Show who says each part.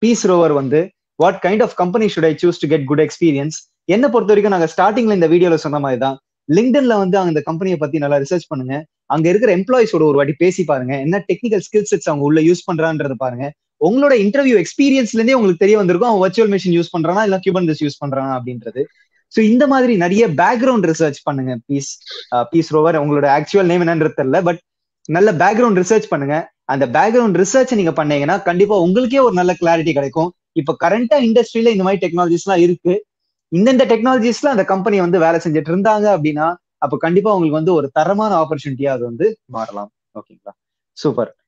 Speaker 1: piece Rover வந்து what kind of company should I choose to get good experience என்ன பொறுத்த வரைக்கும் நாங்க ஸ்டார்டிங்ல இந்த வீடியோல சொன்ன மாதிரி தான் லிங்க்டன்ல வந்து அந்த கம்பெனியை பத்தி நல்லா ரிசர்ச் பண்ணுங்க அங்க இருக்கிற எம்ப்ளாயிஸோட ஒரு வாட்டி பேசி பாருங்க என்ன டெக்னிக்கல் ஸ்கில் செட்ஸ் அவங்க உள்ள யூஸ் பண்றான்றது பாருங்க உங்களோட இன்டர்வியூ எக்ஸ்பீரியன்ஸ்ல இருந்தே உங்களுக்கு தெரிய வந்திருக்கும் அவன் வர்ச்சுவல் மிஷின் யூஸ் பண்றானா இல்ல கியூபன்ஸ் யூஸ் பண்றானா அப்படின்றது ஸோ இந்த மாதிரி நிறைய பேக்ரவுண்ட் ரிசர்ச் பண்ணுங்க பீஸ் பீஸ் ரோவர் உங்களோட ஆக்சுவல் நேம் என்னன்றது தெரியல பட் நல்ல பேக்ரவுண்ட் ரிசர்ச் பண்ணுங்க அந்த பேக்ரவுண்ட் ரிசர்ச் நீங்க பண்ணீங்கன்னா கண்டிப்பா உங்களுக்கே ஒரு நல்ல கிளாரிட்டி கிடைக்கும் இப்ப கரண்டா இண்டஸ்ட்ரியில இந்த மாதிரி டெக்னாலஜிஸ் எல்லாம் இருக்கு இந்தந்த டெக்னாலஜிஸ்ல அந்த கம்பெனி வந்து வேலை செஞ்சுட்டு இருந்தாங்க அப்படின்னா அப்ப கண்டிப்பா உங்களுக்கு வந்து ஒரு தரமான ஆப்பர்ச்சுனிட்டியா அது வந்து மாறலாம் ஓகேங்களா சூப்பர்